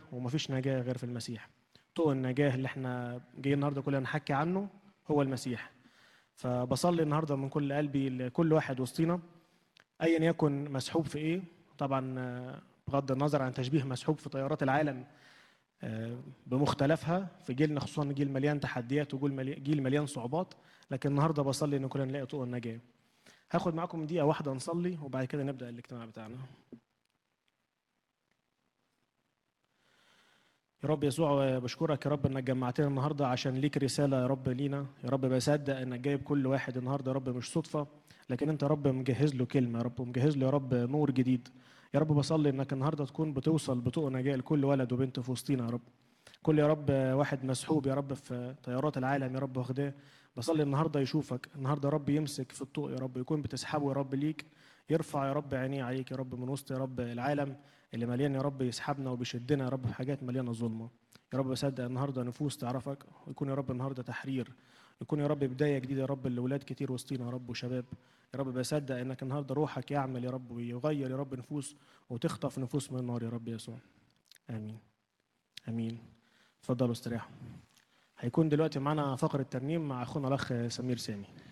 ومفيش نجاة غير في المسيح طوق النجاة اللي احنا جايين النهارده كلنا نحكي عنه هو المسيح فبصلي النهارده من كل قلبي لكل واحد وسطينا ايا يكن مسحوب في ايه طبعا آه، بغض النظر عن تشبيه مسحوب في طيارات العالم آه، بمختلفها في جيلنا خصوصا جيل مليان تحديات وجيل مليان جيل مليان صعوبات لكن النهارده بصلي ان كلنا نلاقي طوق النجاه هاخد معاكم دقيقه واحده نصلي وبعد كده نبدا الاجتماع بتاعنا يا رب يسوع بشكرك يا رب انك جمعتنا النهارده عشان ليك رساله يا رب لينا يا رب بصدق انك جايب كل واحد النهارده يا رب مش صدفه لكن انت يا رب مجهز له كلمه يا رب ومجهز له يا رب نور جديد يا رب بصلي انك النهارده تكون بتوصل بطوق نجاه لكل ولد وبنت في وسطينا يا رب كل يا رب واحد مسحوب يا رب في طيارات العالم يا رب واخداه بصلي النهارده يشوفك النهارده يا رب يمسك في الطوق يا رب يكون بتسحبه يا رب ليك يرفع يا رب عينيه عليك يا رب من وسط يا رب العالم اللي مليان يا رب يسحبنا وبيشدنا يا رب في حاجات مليانه ظلمه يا رب بصدق النهارده نفوس تعرفك ويكون يا رب النهارده تحرير يكون يا رب بدايه جديده يا رب لاولاد كتير وسطينا يا رب وشباب يا رب بصدق انك النهارده روحك يعمل يا رب ويغير يا رب نفوس وتخطف نفوس من النار يا رب يسوع امين امين اتفضلوا استريحوا هيكون دلوقتي معانا فقره ترنيم مع اخونا الاخ سمير سامي